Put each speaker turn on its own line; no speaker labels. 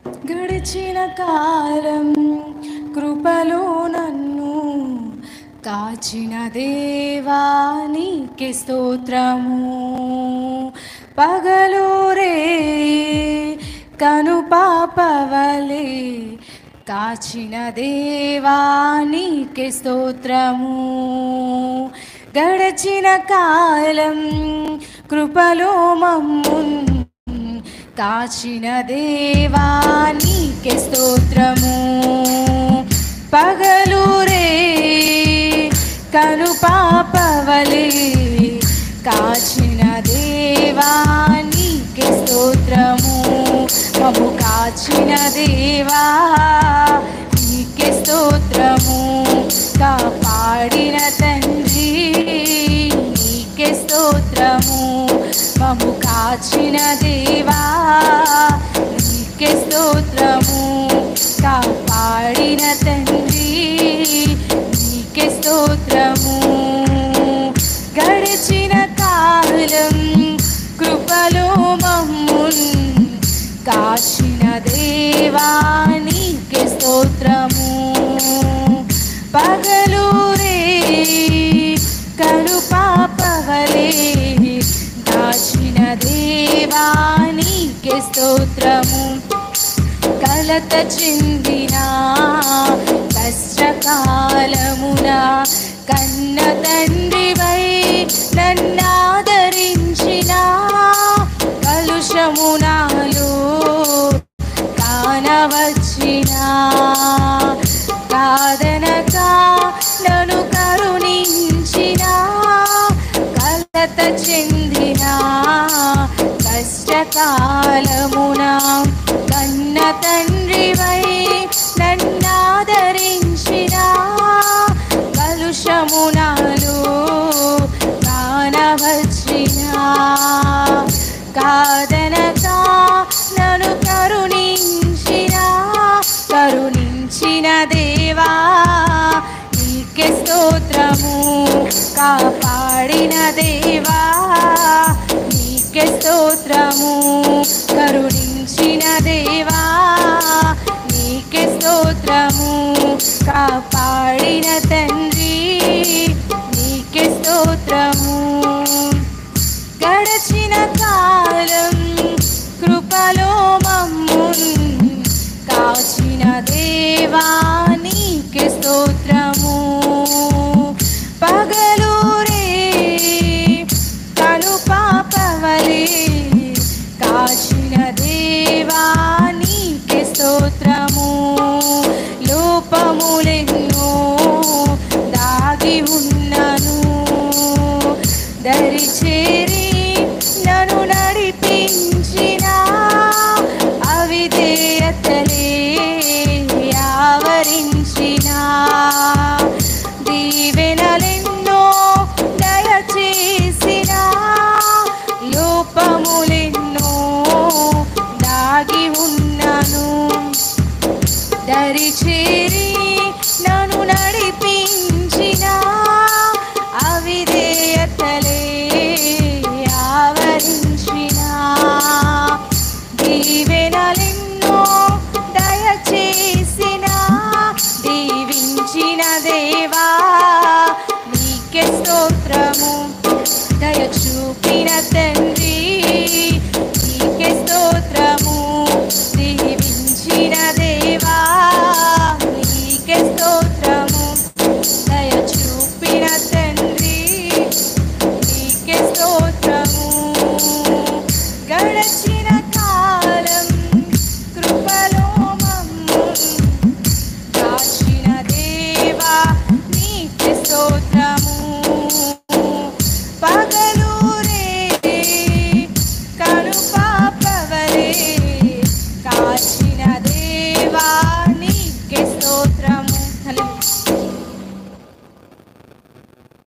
గడిచిన కాలం కృపలో నన్ను కాచిన దేవా నీకే స్తోత్రము పగలూరే కను పాపవలే కాచిన దేవా నీకే స్తోత్రము గడచిన కాలం కృపలో మమ్మున్ కాచిన దేవా నీకే స్తోత్రము పగలూరే కను పాపవలే కాచిన దేవా నీకే స్తోత్రము మము కాచిన దేవా నీకే స్తోత్రము కాపాడిన తండ్రి నీకే స్తోత్రము మము కాచిన దేవా నీకే స్తోత్రము కాపాడిన తండ్రి నీకే స్తోత్రము గడిచిన కాలం కృపలో మమ్మున్ కాచిన దేవా నీకే స్తోత్రము పగలూరే కను పాపవలే దాచిన దేవా నీకే స్తోత్రము కలత చెందిన కష్టకాలమున కన్న తండ్రివై నన్నాదరించిన కలుషమునాలు కానవచ్చిన కాదనక నన్ను కరుణించిన కలత చెందిన కష్టకాలమున కన్న తండ్రివై నన్నాదరించిన కలుషమునాలు కానవచ్చిన కాదనక నన్ను కరుణించిన కరుణించిన దేవా నీకే స్తోత్రము కాపాడిన దేవా నీకే స్తోత్రము కరుణించిన దేవా నీకే స్తోత్రము కాపాడిన తండ్రి నీకే స్తోత్రము గడచిన కాలం కృపలో మమ్మున్ కాచిన దేవా నీకే స్తోత్రము పగలూరే కను పాపవలే కాచిన దేవా నీకే స్తోత్రము లోపములెన్నో దాగి ఉన్నను దరి చేరి నన్ను నడిపించిన అవిధేయతలే ఆవరించిన దీవెనలెన్నో దయచేసిన లోపములెన్నో దాగి ఉన్నను దరి చేరి